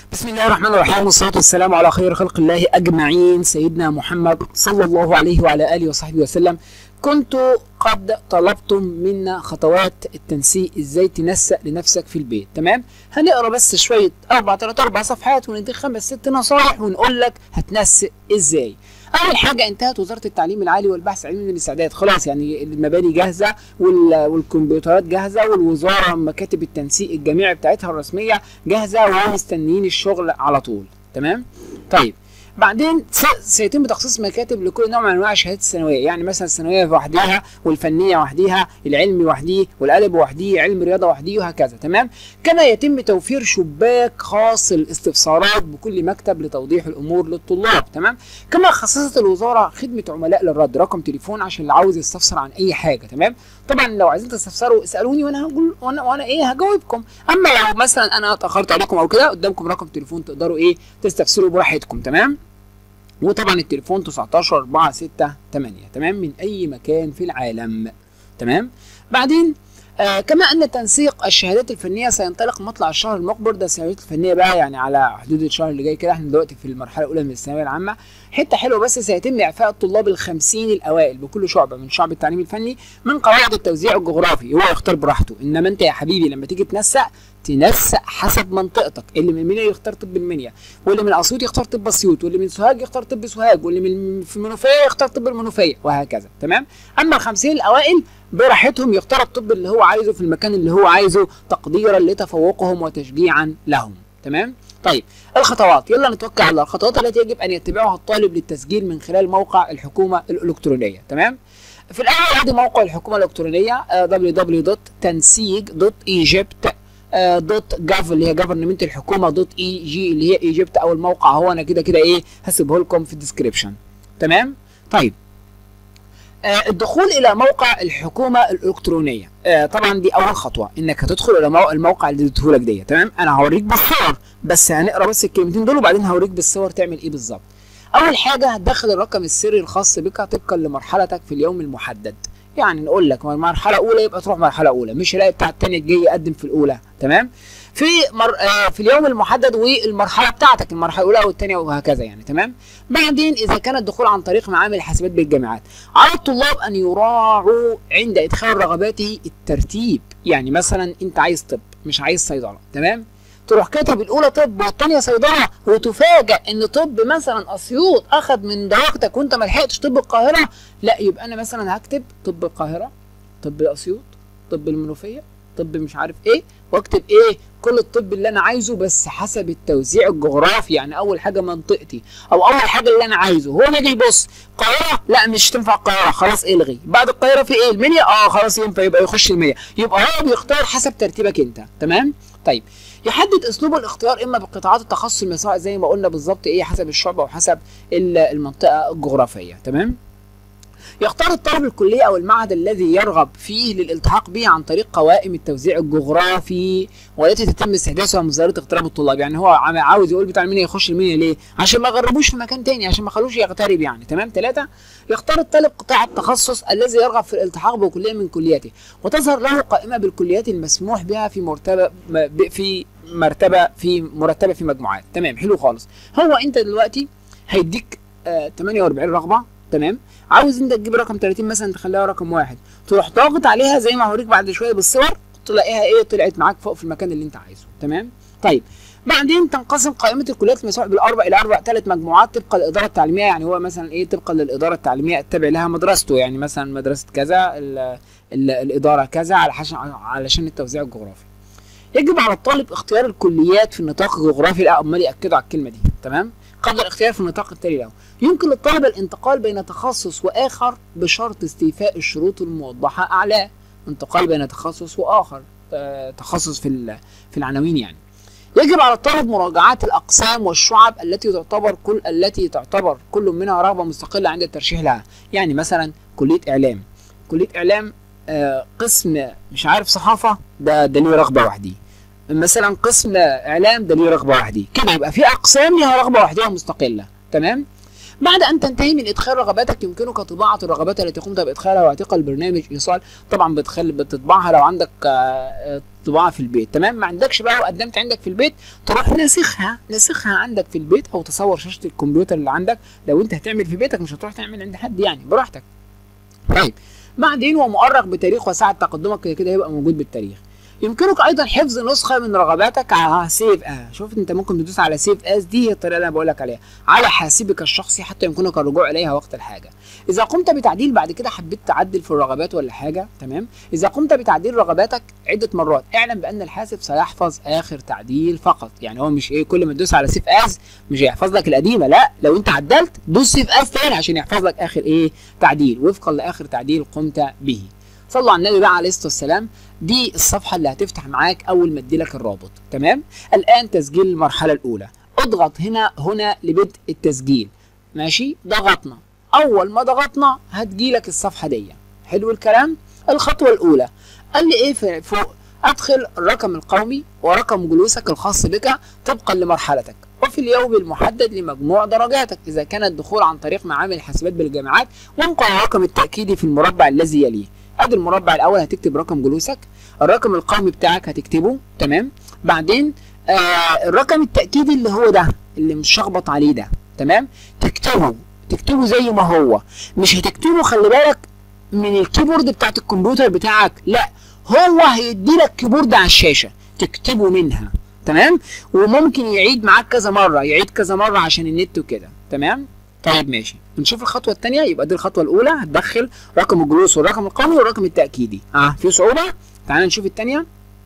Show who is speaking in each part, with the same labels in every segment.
Speaker 1: بسم الله الرحمن الرحيم والصلاة والسلام على خير خلق الله أجمعين سيدنا محمد صلى الله عليه وعلى آله وصحبه وسلم كنت قد طلبتم منا خطوات التنسيق ازاي تنسق لنفسك في البيت تمام هنقرا بس شويه اربع ثلاث اربع صفحات ونديك خمس ست نصائح ونقول لك هتنسق ازاي اول حاجه انتهت وزاره التعليم العالي والبحث العلمي من الاستعداد خلاص يعني المباني جاهزه وال- والكمبيوترات جاهزه والوزاره مكاتب التنسيق الجامعي بتاعتها الرسميه جاهزه ومستنيين الشغل على طول تمام طيب بعدين س- سيتم تخصيص مكاتب لكل نوع من انواع الشهادات الثانويه يعني مثلا الثانويه لوحديها والفنيه وحديها العلمي وحديه والادب وحديه علم رياضه وحديه وهكذا تمام كما يتم توفير شباك خاص للاستفسارات بكل مكتب لتوضيح الامور للطلاب تمام كما خصصت الوزاره خدمه عملاء للرد رقم تليفون عشان اللي عاوز يستفسر عن اي حاجه تمام طبعا لو عايزين تستفسروا اسالوني وانا هقول وانا, وأنا ايه هجاوبكم اما لو مثلا انا اتاخرت عليكم او كده قدامكم رقم تليفون تقدروا ايه تستفسروا براحتكم تمام وطبعا التليفون 19 4 6 8 تمام من اي مكان في العالم تمام بعدين آه كما ان تنسيق الشهادات الفنيه سينطلق مطلع الشهر المقبل ده الشهادات الفنيه بقى يعني على حدود الشهر اللي جاي كده احنا دلوقتي في المرحله الاولى من الثانويه العامه حته حلوه بس سيتم اعفاء الطلاب الخمسين الاوائل بكل شعبه من شعب التعليم الفني من قواعد التوزيع الجغرافي هو يختار براحته انما انت يا حبيبي لما تيجي تنسق تنسق حسب منطقتك اللي من المنيا يختار طب المنيا واللي من اسيوط يختار طب اسيوط واللي من سوهاج يختار طب سوهاج واللي من في المنوفيه يختار طب المنوفيه وهكذا تمام اما ال 50 الاوائل براحتهم يختار الطب اللي هو عايزه في المكان اللي هو عايزه تقديرا لتفوقهم وتشجيعا لهم تمام طيب الخطوات يلا نتوكل على الله الخطوات التي يجب ان يتبعها الطالب للتسجيل من خلال موقع الحكومه الالكترونيه تمام في الاول عندي موقع الحكومه الالكترونيه آه، www.tansig.egypt دوت جاف اللي هي جفرمنت الحكومه دوت اي جي اللي هي ايجيبت او الموقع هو انا كده كده ايه هسيبه لكم في الديسكربشن تمام طيب آه الدخول الى موقع الحكومه الالكترونيه آه طبعا دي اول خطوه انك هتدخل الى مو- الموقع اللي اديته لك دي تمام انا هوريك بالصور بس هنقرا بس الكلمتين دول وبعدين هوريك بالصور تعمل ايه بالظبط اول حاجه هتدخل الرقم السري الخاص بك طبقا لمرحلتك في اليوم المحدد يعني نقول لك مرحله اولى يبقى تروح مرحله اولى مش هلاقي بتاع التانية الجاي يقدم في الاولى تمام في مر... آه في اليوم المحدد والمرحله بتاعتك المرحله الاولى والثانيه وهكذا يعني تمام بعدين اذا كان الدخول عن طريق معامل الحاسبات بالجامعات على الطلاب ان يراعوا عند ادخال رغباته الترتيب يعني مثلا انت عايز طب مش عايز صيدله تمام تروح كاتب الاولى طب والثانيه صيدله وتفاجئ ان طب مثلا اسيوط اخد من درجتك وانت ما لحقتش طب القاهره لا يبقى انا مثلا هكتب طب القاهره طب اسيوط طب المنوفيه طب مش عارف ايه واكتب ايه كل الطب اللي انا عايزه بس حسب التوزيع الجغرافي يعني اول حاجه منطقتي او اول حاجه اللي انا عايزه هو يجي يبص القاهره لا مش تنفع القاهره خلاص الغي بعد القاهره في ايه المنيا اه خلاص ينفع يبقى يخش المنيا يبقى هو بيختار حسب ترتيبك انت تمام طيب يحدد اسلوب الاختيار اما بقطاعات التخصص المساء زي ما قلنا بالظبط ايه حسب الشعبه وحسب ال- المنطقه الجغرافيه تمام يختار الطالب الكلية أو المعهد الذي يرغب فيه للالتحاق به عن طريق قوائم التوزيع الجغرافي والتي تتم استحداثها من وزارة اغتراب الطلاب يعني هو عم- عاوز يقول بتاع المنيا يخش المنيا ليه؟ عشان ما يغربوش في مكان تاني عشان ما خلوش يغترب يعني تمام ثلاثة يختار الطالب قطاع التخصص الذي يرغب في الالتحاق بكلية من كلياته وتظهر له قائمة بالكليات المسموح بها في مرتبة م- ب- في مرتبة في مرتبة في مجموعات تمام حلو خالص هو أنت دلوقتي هيديك آه 48 رغبة تمام عاوز انت تجيب رقم 30 مثلا تخليها رقم واحد تروح ضاغط عليها زي ما هوريك بعد شويه بالصور تلاقيها ايه طلعت معاك فوق في المكان اللي انت عايزه تمام طيب بعدين تنقسم قائمه الكليات المسموح بالاربع الى اربع ثلاث مجموعات طبقا للاداره التعليميه يعني هو مثلا ايه طبقا للاداره التعليميه التابع لها مدرسته يعني مثلا مدرسه كذا ال ال الاداره كذا علشان علشان التوزيع الجغرافي يجب على الطالب اختيار الكليات في النطاق الجغرافي لا امال ياكدوا على الكلمه دي تمام قبل الاختيار في النطاق التالي له يمكن للطالب الانتقال بين تخصص واخر بشرط استيفاء الشروط الموضحه اعلاه انتقال بين تخصص واخر آه، تخصص في ال- في العناوين يعني يجب على الطالب مراجعة الأقسام والشعب التي تعتبر كل التي تعتبر كل منها رغبة مستقلة عند الترشيح لها، يعني مثلا كلية إعلام، كلية إعلام آه، قسم مش عارف صحافة ده ده ليه رغبة وحدي، مثلا قسم إعلام ده ليه رغبة وحدي، كده يبقى في أقسام ليها رغبة وحدية مستقلة، تمام؟ بعد ان تنتهي من ادخال رغباتك يمكنك طباعه الرغبات التي قمت بادخالها واعتقال البرنامج ايصال طبعا بتخلي بتطبعها لو عندك آه، طباعه في البيت تمام ما عندكش بقى وقدمت عندك في البيت تروح ناسخها ناسخها عندك في البيت او تصور شاشه الكمبيوتر اللي عندك لو انت هتعمل في بيتك مش هتروح تعمل عند حد يعني براحتك طيب بعدين ومؤرخ بتاريخ وساعه تقدمك كده كده هيبقى موجود بالتاريخ يمكنك ايضا حفظ نسخه من رغباتك على سيف اه شوف انت ممكن تدوس على سيف اس دي هي الطريقه اللي انا بقول لك عليها على حاسبك الشخصي حتى يمكنك الرجوع اليها وقت الحاجه اذا قمت بتعديل بعد كده حبيت تعدل في الرغبات ولا حاجه تمام اذا قمت بتعديل رغباتك عده مرات اعلم بان الحاسب سيحفظ اخر تعديل فقط يعني هو مش ايه كل ما تدوس على سيف اس مش هيحفظ لك القديمه لا لو انت عدلت دوس سيف اس تاني عشان يحفظ لك اخر ايه تعديل وفقا لاخر تعديل قمت به صلوا على النبي بقى عليه الصلاه والسلام دي الصفحه اللي هتفتح معاك اول ما اديلك الرابط تمام الان تسجيل المرحله الاولى اضغط هنا هنا لبدء التسجيل ماشي ضغطنا اول ما ضغطنا هتجيلك الصفحه دي حلو الكلام الخطوه الاولى قال لي ايه فوق ادخل الرقم القومي ورقم جلوسك الخاص بك طبقا لمرحلتك وفي اليوم المحدد لمجموع درجاتك اذا كان الدخول عن طريق معامل الحاسبات بالجامعات وانقل الرقم التاكيدي في المربع الذي يليه ادي المربع الاول هتكتب رقم جلوسك الرقم القومي بتاعك هتكتبه تمام بعدين آه الرقم التاكيدي اللي هو ده اللي مش شخبط عليه ده تمام تكتبه تكتبه زي ما هو مش هتكتبه خلي بالك من الكيبورد بتاعت الكمبيوتر بتاعك لا هو هيدي لك كيبورد على الشاشه تكتبه منها تمام وممكن يعيد معاك كذا مره يعيد كذا مره عشان النت وكده تمام طيب ماشي نشوف الخطوه الثانيه يبقى دي الخطوه الاولى هتدخل رقم الجلوس والرقم القومي والرقم التاكيدي اه في صعوبه تعال نشوف الثانيه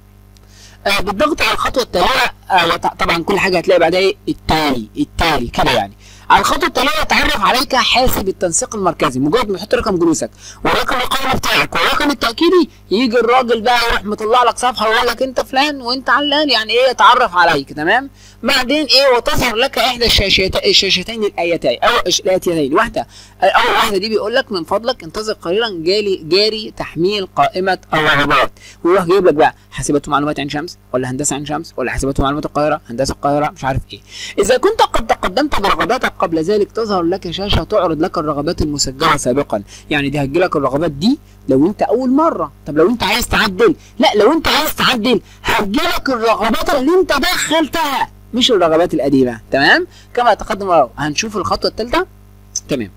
Speaker 1: آه بالضغط على الخطوه الثالثه آه طبعا كل حاجه هتلاقي بعدها ايه التالي التالي كده يعني على الخطوه التاليه يتعرف عليك حاسب التنسيق المركزي مجرد ما يحط رقم جلوسك والرقم القومي بتاعك والرقم التاكيدي يجي الراجل بقى يروح مطلع لك صفحه ويقول لك انت فلان وانت علان يعني ايه يتعرف عليك تمام بعدين ايه وتظهر لك احدى الشاشتين الشاشتين الايتين او الاتيتين واحده اول واحده دي بيقول لك من فضلك انتظر قليلا جاري جاري تحميل قائمه الرغبات ويروح جايب لك بقى حاسبات ومعلومات عين شمس ولا هندسه عين شمس ولا حاسبات ومعلومات القاهره هندسه القاهره مش عارف ايه اذا كنت قد تقدمت برغباتك قبل ذلك تظهر لك شاشه تعرض لك الرغبات المسجله سابقا يعني دي هتجيلك الرغبات دي لو انت اول مره طب لو انت عايز تعدل لا لو انت عايز تعدل هتجيلك الرغبات اللي انت دخلتها مش الرغبات القديمه تمام كما تقدم هنشوف الخطوه الثالثه تمام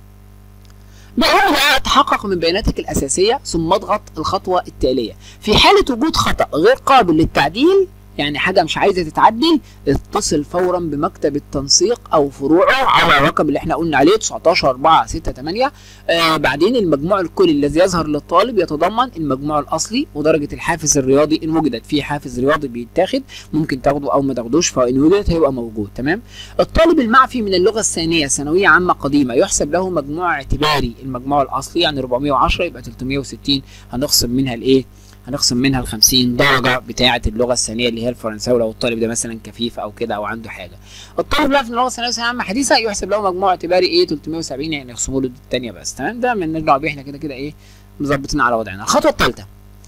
Speaker 1: بقول بقى تحقق من بياناتك الاساسيه ثم اضغط الخطوه التاليه في حاله وجود خطا غير قابل للتعديل يعني حاجه مش عايزه تتعدل اتصل فورا بمكتب التنسيق او فروعه على الرقم اللي احنا قلنا عليه 19 4 6 8 آه بعدين المجموع الكلي الذي يظهر للطالب يتضمن المجموع الاصلي ودرجه الحافز الرياضي ان وجدت في حافز رياضي بيتاخد ممكن تاخده او ما تاخدوش فان وجدت هيبقى موجود تمام الطالب المعفي من اللغه الثانيه ثانويه عامه قديمه يحسب له مجموع اعتباري المجموع الاصلي يعني 410 يبقى 360 هنخصم منها الايه هنخصم منها ال 50 درجه بتاعه اللغه الثانيه اللي هي الفرنساوي لو الطالب ده مثلا كفيف او كده او عنده حاجه الطالب لا في اللغه الثانويه ثانويه عامه حديثه يحسب له مجموع اعتباري ايه 370 يعني يخصموا له الثانيه بس تمام ده من نرجع بيه احنا كده كده ايه مظبطين على وضعنا الخطوه الثالثه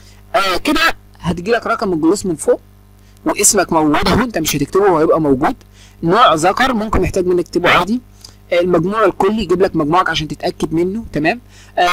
Speaker 1: آه كده هتجي لك رقم الجلوس من فوق واسمك موجود اهو انت مش هتكتبه هو هيبقى موجود نوع ذكر ممكن محتاج منك تكتبه عادي المجموع الكلي يجيب لك مجموعك عشان تتاكد منه تمام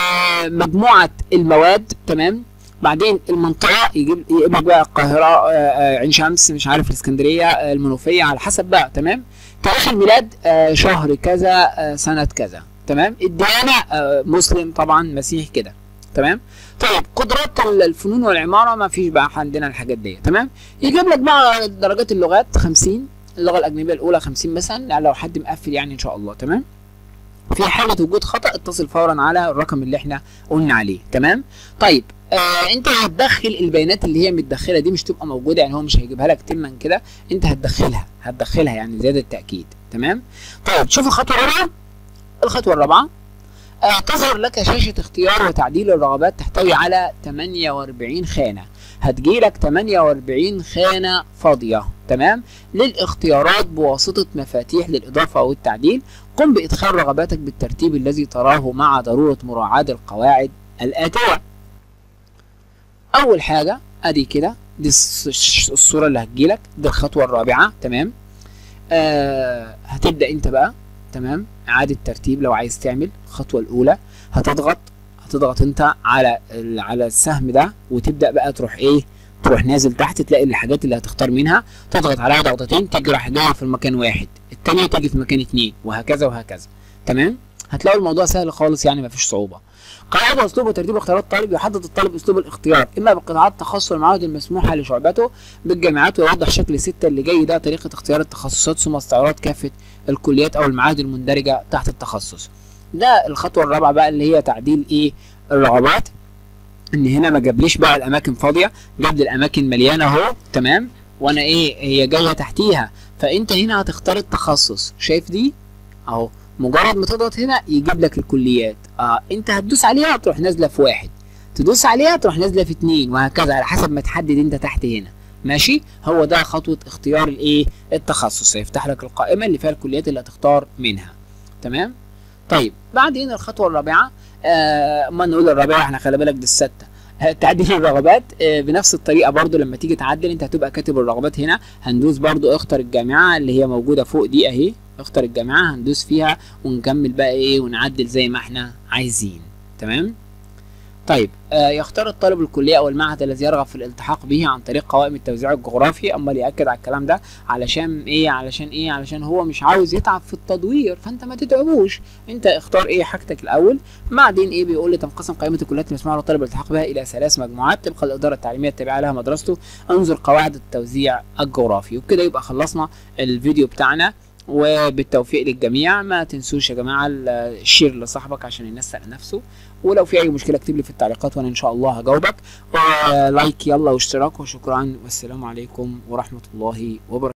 Speaker 1: آه مجموعه المواد تمام بعدين المنطقه يجيب يجيب لك بقى القاهره آه عين شمس مش عارف الاسكندريه آه المنوفيه على حسب بقى تمام تاريخ الميلاد آه شهر كذا آه سنه كذا تمام الديانه آه مسلم طبعا مسيحي كده تمام طيب قدرات الفنون والعماره ما فيش بقى عندنا الحاجات دي تمام يجيب لك بقى درجات اللغات 50 اللغه الاجنبيه الاولى 50 مثلا يعني لو حد مقفل يعني ان شاء الله تمام في حالة وجود خطأ اتصل فورا على الرقم اللي احنا قلنا عليه تمام طيب آه انت هتدخل البيانات اللي هي متدخله دي مش تبقى موجوده يعني هو مش هيجيبها لك تما كده انت هتدخلها هتدخلها يعني زياده تاكيد تمام طيب شوف الخطوه الرابعه الخطوه الرابعه آه تظهر لك شاشه اختيار وتعديل الرغبات تحتوي على 48 خانه هتجيلك 48 خانه فاضيه تمام للاختيارات بواسطه مفاتيح للاضافه او التعديل قم بادخال رغباتك بالترتيب الذي تراه مع ضروره مراعاه القواعد الاتيه اول حاجه ادي كده دي الصوره اللي هتجيلك دي الخطوه الرابعه تمام آه هتبدا انت بقى تمام اعاده ترتيب لو عايز تعمل الخطوه الاولى هتضغط هتضغط انت على ال- على السهم ده وتبدا بقى تروح ايه تروح نازل تحت تلاقي الحاجات اللي هتختار منها تضغط عليها ضغطتين تيجي راح جايه في المكان واحد التانية تيجي في مكان اتنين وهكذا وهكذا تمام هتلاقوا الموضوع سهل خالص يعني مفيش صعوبه قواعد واسلوب وترتيب اختيارات الطالب يحدد الطالب اسلوب الاختيار اما بقطاعات التخصص والمعاهد المسموحه لشعبته بالجامعات ويوضح شكل ستة اللي جاي ده طريقه اختيار التخصصات ثم استعراض كافه الكليات او المعاهد المندرجه تحت التخصص ده الخطوه الرابعه بقى اللي هي تعديل ايه الرغبات ان هنا ما جابليش بقى الاماكن فاضيه جاب لي الاماكن مليانه اهو تمام وانا ايه هي جايه تحتيها فانت هنا هتختار التخصص شايف دي اهو مجرد ما تضغط هنا يجيب لك الكليات اه انت هتدوس عليها تروح نازله في واحد تدوس عليها تروح نازله في اتنين وهكذا على حسب ما تحدد انت تحت هنا ماشي هو ده خطوه اختيار الايه التخصص هيفتح لك القائمه اللي فيها الكليات اللي هتختار منها تمام طيب بعدين الخطوه الرابعه آه ما نقول الرابعه احنا خلي بالك دي السته آه، تعديل الرغبات آه، بنفس الطريقه برضو لما تيجي تعدل انت هتبقى كاتب الرغبات هنا هندوس برضو اختر الجامعه اللي هي موجوده فوق دي اهي اختر الجامعه هندوس فيها ونكمل بقى ايه ونعدل زي ما احنا عايزين تمام طيب آه يختار الطالب الكليه او المعهد الذي يرغب في الالتحاق به عن طريق قوائم التوزيع الجغرافي اما ياكد على الكلام ده علشان ايه علشان ايه علشان هو مش عاوز يتعب في التدوير فانت ما تتعبوش انت اختار ايه حاجتك الاول بعدين ايه بيقول لي تنقسم قائمه الكليات المسموح للطالب الالتحاق بها الى ثلاث مجموعات طبقا للاداره التعليميه التابعه لها مدرسته انظر قواعد التوزيع الجغرافي وبكده يبقى خلصنا الفيديو بتاعنا وبالتوفيق للجميع ما تنسوش يا جماعه الشير لصاحبك عشان الناس تسال نفسه ولو في اي مشكله اكتب لي في التعليقات وانا ان شاء الله هجاوبك ولايك يلا واشتراك وشكرا والسلام عليكم ورحمه الله وبركاته